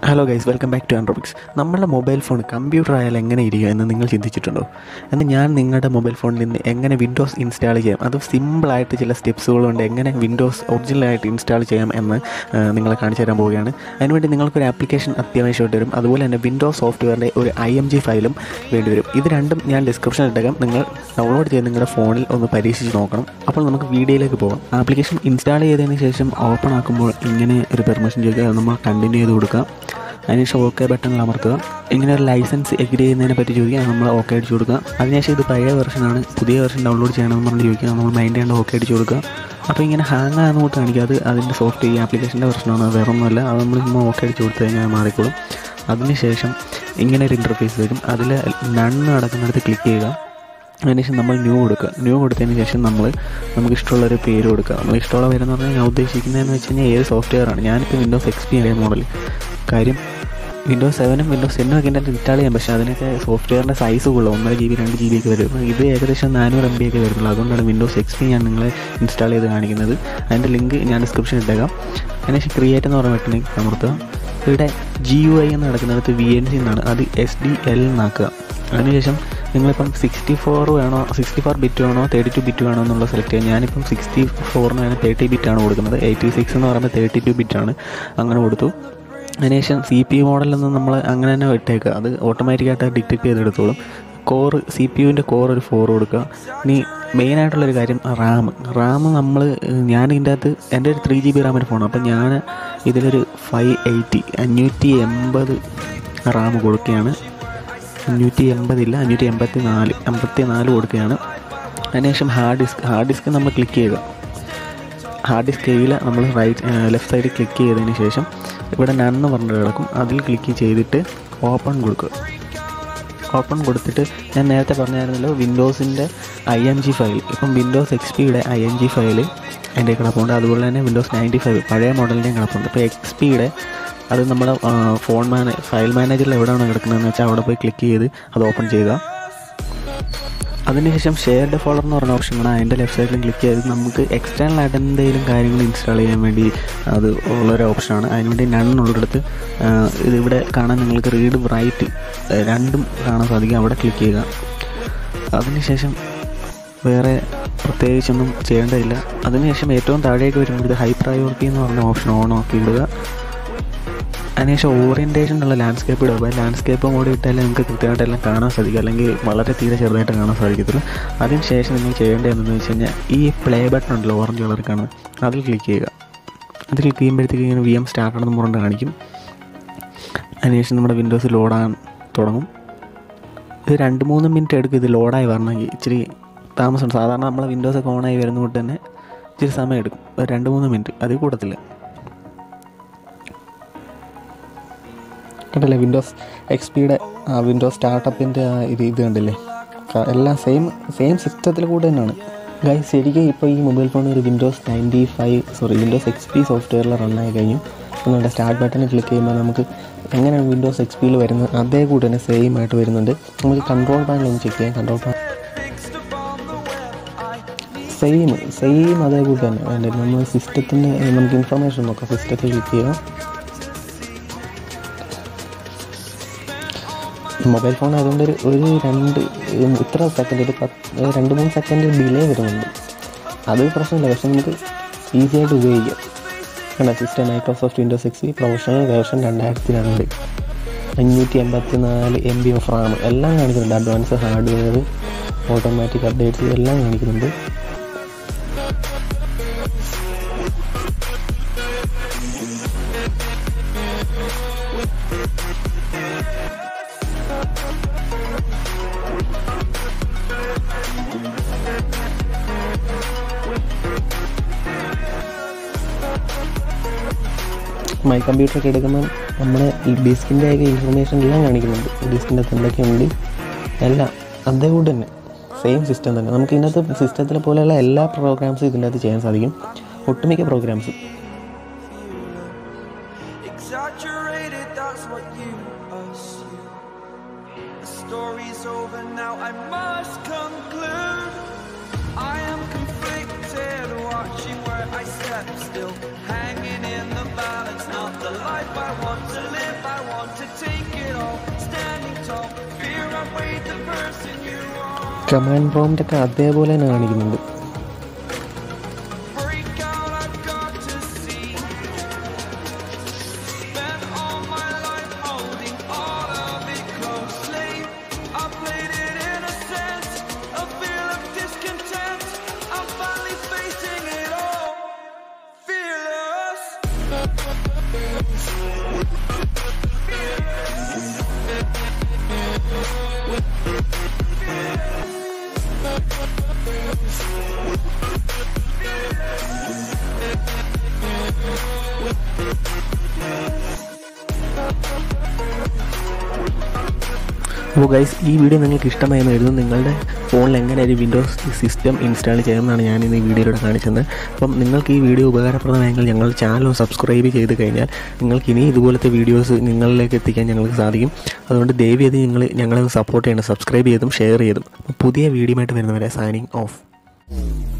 Hello guys welcome back to ആൻഡ്രോബിക്സ് നമ്മളുടെ mobile phone computer ആയാൽ എങ്ങനെ ഇരിക്കും എന്ന് നിങ്ങൾ ചിന്തിച്ചിട്ടുണ്ടോ എന്ന് ഞാൻ നിങ്ങളുടെ മൊബൈൽ ഫോണിൽ നിന്ന് എങ്ങനെ വിൻഡോസ് ഇൻസ്റ്റാൾ ചെയ്യാം അത് സിമ്പിളായിട്ട് ചില സ്റ്റെപ്സുകളുണ്ട് എങ്ങനെ വിൻഡോസ് ഒറിജിനലായിട്ട് ഇൻസ്റ്റാൾ ചെയ്യാം എന്ന് ആ, നിങ്ങളെ കാണിച്ചു തരാൻ പോവുകയാണ് അതിനുവേണ്ടി നിങ്ങൾക്കൊരു ആപ്ലിക്കേഷൻ അത്യാവശ്യമായിട്ട് വരും അതുപോലെ തന്നെ വിൻഡോസ് സോഫ്റ്റ്വെയറിൻ്റെ ഒരു ഐ എം ജി ഫയലും വേണ്ടി വരും ഇത് രണ്ടും ഞാൻ ഡിസ്ക്രിപ്ഷനിൽ ഇട്ടേക്കാം നിങ്ങൾ ഡൗൺലോഡ് ചെയ്ത് നിങ്ങളുടെ ഫോണിൽ ഒന്ന് പരീക്ഷിച്ച് നോക്കണം അപ്പോൾ നമുക്ക് വീഡിയോയിലേക്ക് പോകാം ആപ്ലിക്കേഷൻ ഇൻസ്റ്റാൾ ചെയ്തതിന് ശേഷം ഓപ്പൺ ആക്കുമ്പോൾ ഇങ്ങനെ ഒരു പെർമിഷൻ ചോദിക്കുക അത് നമ്മൾ കണ്ടിന്യൂ ചെയ്ത് കൊടുക്കുക അതിനുശേഷം ഓക്കെ ബട്ടണിൽ അമർത്തുക ഇങ്ങനെ ഒരു ലൈസൻസ് എഗ്രി ചെയ്യുന്നതിനെ പറ്റി ചോദിക്കുക നമ്മൾ ഓക്കെ അടിച്ച് കൊടുക്കുക അതിനുശേഷം ഇത് പഴയ വെർഷനാണ് പുതിയ വെർഷൻ ഡൗൺലോഡ് ചെയ്യണമെന്ന് പറഞ്ഞ് ചോദിക്കുക നമ്മൾ മൈൻഡ് ചെയ്യേണ്ട ഓക്കെ അടിച്ച് കൊടുക്കുക അപ്പോൾ ഇങ്ങനെ ഹാങ് ആകുന്ന കൂട്ട് കാണിക്കുക അത് അതിൻ്റെ സോഫ്റ്റ് ഈ ആപ്ലിക്കേഷൻ്റെ വെർഷനാണ് വേറെ ഒന്നുമല്ല അത് നമ്മൾ ചുമ്മാ ഓക്കെ അടിച്ച് കൊടുത്തു കഴിഞ്ഞാൽ അത് മാറിക്കോളും അതിനുശേഷം ഇങ്ങനെ ഒരു ഇൻ്റർഫേസ് വരും അതിൽ നണ്ണ് നടക്കുന്നിടത്ത് ക്ലിക്ക് ചെയ്യുക അതിനുശേഷം നമ്മൾ ന്യൂ കൊടുക്കുക ന്യൂ കൊടുത്തതിന് ശേഷം നമ്മൾ നമുക്ക് ഇഷ്ടമുള്ളൊരു പേര് കൊടുക്കുക നമ്മൾ ഇഷ്ടമുള്ള പേരെന്ന് പറഞ്ഞാൽ ഞാൻ ഉദ്ദേശിക്കുന്നതെന്ന് വെച്ച് കഴിഞ്ഞാൽ ഏത് സോഫ്റ്റ്വെയർ ആണ് ഞാനിപ്പോൾ വിൻഡോസ് എക്സ് പി ആണ് മോഡൽ കാര്യം വിൻഡോസ് സെവനും വിൻഡോസ് ടെന്നും ഒക്കെ എൻ്റെ ഇൻസ്റ്റാൾ ചെയ്യാം പക്ഷേ അതിനൊക്കെ സോഫ്റ്റ്വെയറിൻ്റെ സൈസ് കൂടുതൽ ഒന്നര ജി ബി രണ്ട് ജി ബി ഒക്കെ വരും ഇത് ഏകദേശം നാനൂറ് എം ബി ഒക്കെ വരുന്നുള്ളൂ അതുകൊണ്ടാണ് വിൻഡോസ് എക്സ് പി ഞാൻ നിങ്ങളെ ഇൻസ്റ്റാൾ ചെയ്ത് കാണിക്കുന്നത് അതിൻ്റെ ലിങ്ക് ഞാൻ ഡിസ്ക്രിപ്ഷനിൽ ഇട്ടേക്കാം അതിനുശേഷം ക്രിയേറ്റ് എന്ന് പറയുന്ന ബട്ടണിൽ അമർത്തുക ഇവിടെ ജി യു ഐ എന്ന് നടക്കുന്നിടത്ത് വി എൻ സി എന്നാണ് അത് എസ് ഡി എൽ എന്നാക്കുക അതിനുശേഷം നിങ്ങളിപ്പം സിക്സ്റ്റി ഫോർ വേണോ സിക്സ്റ്റി ഫോർ ബിറ്റ് വേണോ തേർട്ടി ടു ബിറ്റ് വേണോ എന്നുള്ള സെലക്ട് ചെയ്യുക ഞാനിപ്പം സിക്സ്റ്റി ഫോറിന് വേണം തേർട്ടി ബിറ്റാണ് കൊടുക്കുന്നത് എയ്റ്റി സിക്സ് എന്ന് പറയുമ്പോൾ തേർട്ടി ടു ബിറ്റാണ് അങ്ങനെ കൊടുത്തു അതിനുശേഷം സി പി യു മോഡലൊന്നും നമ്മൾ അങ്ങനെ തന്നെ ഇട്ടേക്കുക അത് ഓട്ടോമാറ്റിക്കായിട്ട് ഡിറ്റക്ട് ചെയ്തെടുത്തോളും കോർ സി പി യുവിൻ്റെ കോർ ഒരു ഫോർ കൊടുക്കുക ഇനി മെയിനായിട്ടുള്ളൊരു കാര്യം റാം റാം നമ്മൾ ഞാൻ ഇതിൻ്റെ അകത്ത് എൻ്റെ ഒരു ത്രീ ജി ബി റാമിൻ്റെ ഫോൺ അപ്പം ഞാൻ ഇതിലൊരു ഫൈവ് എയ്റ്റി അഞ്ഞൂറ്റി എൺപത് റാം കൊടുക്കുകയാണ് അഞ്ഞൂറ്റി എൺപതില്ല അഞ്ഞൂറ്റി എൺപത്തി നാല് എൺപത്തി നാല് കൊടുക്കുകയാണ് അതിനുശേഷം ഹാർഡ് ഡിസ്ക് ഹാർഡ് ഡിസ്ക് നമ്മൾ ക്ലിക്ക് ചെയ്യുക ഹാർഡ് ഡിസ്ക് കയ്യിൽ നമ്മൾ റൈറ്റ് ലെഫ്റ്റ് സൈഡിൽ ക്ലിക്ക് ചെയ്തതിന് ശേഷം ഇവിടെ നന്ന് പറഞ്ഞിട്ട് കിടക്കും അതിൽ ക്ലിക്ക് ചെയ്തിട്ട് ഓപ്പൺ കൊടുക്കുക ഓപ്പൺ കൊടുത്തിട്ട് ഞാൻ നേരത്തെ പറഞ്ഞായിരുന്നല്ലോ വിൻഡോസിൻ്റെ ഐ എം ജി ഫയൽ ഇപ്പം വിൻഡോസ് എക്സ് പിയുടെ ഐ എം ജി ഫയൽ എൻ്റെ കിടപ്പുണ്ട് അതുപോലെ തന്നെ വിൻഡോസ് നയൻറ്റി ഫൈവ് പഴയ മോഡലിൻ്റെയും കിടപ്പുണ്ട് ഇപ്പോൾ എക്സ് പിയുടെ അത് നമ്മുടെ ഫോൺ മാനേ ഫയൽ മാനേജറിൽ എവിടെയാണ് കിടക്കുന്നതെന്ന് വെച്ചാൽ അവിടെ പോയി ക്ലിക്ക് ചെയ്ത് അത് ഓപ്പൺ ചെയ്യുക അതിനുശേഷം ഷെയർഡ് ഫോളർ എന്ന് പറഞ്ഞ ഓപ്ഷനാണ് അതിൻ്റെ ലെഫ്റ്റ് സൈഡിലും ക്ലിക്ക് ചെയ്ത് നമുക്ക് എക്സ്റ്റേണൽ ആയിട്ട് എന്തെങ്കിലും കാര്യങ്ങൾ ഇൻസ്റ്റാൾ ചെയ്യാൻ വേണ്ടി അത് ഉള്ളൊരു ഓപ്ഷനാണ് അതിനുവേണ്ടി നണ്ണുള്ളിടത്ത് ഇത് ഇവിടെ കാണാൻ നിങ്ങൾക്ക് റീഡ് റൈറ്റ് രണ്ടും കാണാൻ സാധിക്കും അവിടെ ക്ലിക്ക് ചെയ്യുക അതിനുശേഷം വേറെ പ്രത്യേകിച്ചൊന്നും ചെയ്യേണ്ടതില്ല അതിനുശേഷം ഏറ്റവും താഴേക്ക് വരുമ്പോൾ ഹൈ പ്രയോറിറ്റി എന്ന് പറഞ്ഞ ഓപ്ഷൻ ഓൺ ആക്കി ഇടുക അതിനുശേഷം ഓറിയൻറ്റേഷൻ ഉള്ള ലാൻഡ്സ്കേപ്പ് ഇടുക അപ്പോൾ ലാൻഡ്സ്കേപ്പ് മോഡ് ഇട്ടാലേ നിങ്ങൾക്ക് കൃത്യമായിട്ട് എല്ലാം കാണാൻ സാധിക്കും അല്ലെങ്കിൽ വളരെ തീരെ ചെറുതായിട്ട് കാണാൻ സാധിക്കത്തുള്ളൂ അതിനുശേഷം നിങ്ങൾ ചെയ്യേണ്ടത് എന്തെന്ന് വെച്ച് കഴിഞ്ഞാൽ ഈ പ്ലേ ബട്ടൺ ഉണ്ടല്ലോ ഓറഞ്ച് കളർ കാണുന്നത് അതിൽ ക്ലിക്ക് ചെയ്യുക അത് ക്ലിക്ക് ചെയ്യുമ്പോഴത്തേക്ക് ഇങ്ങനെ വി എം സ്റ്റാർട്ടാണെന്ന് പറഞ്ഞിട്ട് കാണിക്കും അതിനുശേഷം നമ്മുടെ വിൻഡോസ് ലോഡാൻ തുടങ്ങും ഇത് രണ്ട് മൂന്ന് മിനിറ്റ് എടുക്കും ഇത് ലോഡായി വരണമെങ്കിൽ ഇച്ചിരി താമസമുണ്ട് സാധാരണ നമ്മളെ വിൻഡോസൊക്കെ ഓണായി വരുന്ന കൊണ്ട് തന്നെ ഇച്ചിരി സമയം എടുക്കും ഒരു രണ്ട് മൂന്ന് മിനിറ്റ് അതിൽ കൂടത്തില്ല കണ്ടില്ലേ വിൻഡോസ് എക്സ് പിയുടെ വിൻഡോസ് സ്റ്റാർട്ടപ്പിൻ്റെ ഇത് ഇത് കണ്ടില്ലേ ക- എല്ലാം സെയിം സെയിം സിസ്റ്റത്തിൽ കൂടെ തന്നെയാണ് ഗൈസ് ശരിക്കും ഇപ്പോൾ ഈ മൊബൈൽ ഫോൺ ഒരു Windows ninety five sorry Windows X P സോഫ്റ്റ്വെയറിൽ റണ്ണായി കഴിഞ്ഞു നമ്മുടെ സ്റ്റാർട്ട് ബട്ടണിൽ ക്ലിക്ക് ചെയ്യുമ്പോൾ നമുക്ക് എങ്ങനെയാണ് വിൻഡോസ് എക്സ് പിയിൽ വരുന്നത് അതേ കൂടെ തന്നെ സെയിം ആയിട്ട് വരുന്നുണ്ട് നമുക്ക് കൺട്രോൾ പാനൽ ഒന്ന് ചെക്ക് ചെയ്യാം കൺട്രോൾ പാനൽ സെയിം സെയിം അതേ കൂട്ട് തന്നെ വേണ്ടത് നമ്മൾ സിസ്റ്റത്തിൻ്റെ നമുക്ക് ഇൻഫർമേഷൻ നോക്കാം സിസ്റ്റത്തിൽ ക്ലിക്ക് ചെയ്യാം മൊബൈൽ ഫോൺ അതുകൊണ്ട് ഒരു ഒരു രണ്ട് ഉം, ഇത്ര സെക്കൻഡ് ഒരു പത്ത് രണ്ട് മൂന്ന് സെക്കൻഡ് ഡിലേ വരുന്നുണ്ട് അത് പ്രശ്നമില്ല പക്ഷെ നമുക്ക് ഈസി ആയിട്ട് ഉപയോഗിക്കാം കണ്ട system Microsoft Windows X P professional version രണ്ടായിരത്തി രണ്ട് അഞ്ഞൂറ്റി എൺപത്തി നാല് എം ബി ഓഫ് റാം എല്ലാം കാണിക്കുന്നുണ്ട് അഡ്വാൻസ് ഹാർഡ്വെയർ ഓട്ടോമാറ്റിക് അപ്ഡേറ്റ്സ് എല്ലാം കാണിക്കുന്നുണ്ട് മൈ കമ്പ്യൂട്ടർ ഒക്കെ എടുക്കുമ്പോൾ നമ്മുടെ ഈ ഡിസ്കിൻ്റെ ഒക്കെ ഇൻഫർമേഷൻ എല്ലാം കാണിക്കുന്നുണ്ട് ഡിസ്കിൻ്റെ അകത്ത് എന്തൊക്കെയുണ്ട് എല്ലാം അതേകൂടെ തന്നെ സെയിം സിസ്റ്റം തന്നെ നമുക്ക് ഇതിനകത്ത് സിസ്റ്റത്തിലെ പോലെയുള്ള എല്ലാ പ്രോഗ്രാംസും ഇതിൻ്റെ അകത്ത് ചെയ്യാൻ സാധിക്കും ഒട്ടുമിക്ക പ്രോഗ്രാംസും Exaggerated, that's what you assume. The story's over now, I must conclude. I am conflicted, watching where I step still, hanging in the balance. Not the life I want to live, I command പ്രോംറ്റൊക്കെ അതേപോലെ തന്നെ കാണിക്കുന്നുണ്ട് Break out, I've got to see. Spent all my life holding all of it closely. I played it innocent, a feel of discontent. I'm finally facing it all, fearless. അപ്പോൾ guys ഈ video നിങ്ങൾക്ക് ഇഷ്ടമായെന്ന് കരുതുന്നു നിങ്ങളുടെ ഫോണിൽ എങ്ങനെ ഒരു Windows system install ചെയ്യാമെന്നാണ് ഞാൻ ഇന്ന് ഈ വീഡിയോയിലൂടെ കാണിച്ചത് അപ്പം നിങ്ങൾക്ക് ഈ വീഡിയോ ഉപകാരപ്രദമായെങ്കിൽ ഞങ്ങൾ ചാനൽ സബ്സ്ക്രൈബ് ചെയ്ത് കഴിഞ്ഞാൽ നിങ്ങൾക്ക് ഇനി ഇതുപോലത്തെ വീഡിയോസ് നിങ്ങളിലേക്ക് എത്തിക്കാൻ ഞങ്ങൾക്ക് സാധിക്കും അതുകൊണ്ട് ദയവ് ചെയ്ത് നിങ്ങൾ ഞങ്ങളെ സപ്പോർട്ട് ചെയ്യണം സബ്സ്ക്രൈബ് ചെയ്തും ഷെയർ ചെയ്തും അപ്പോൾ പുതിയ വീഡിയോ ആയിട്ട് വരുന്നവരെ സൈനിങ് ഓഫ്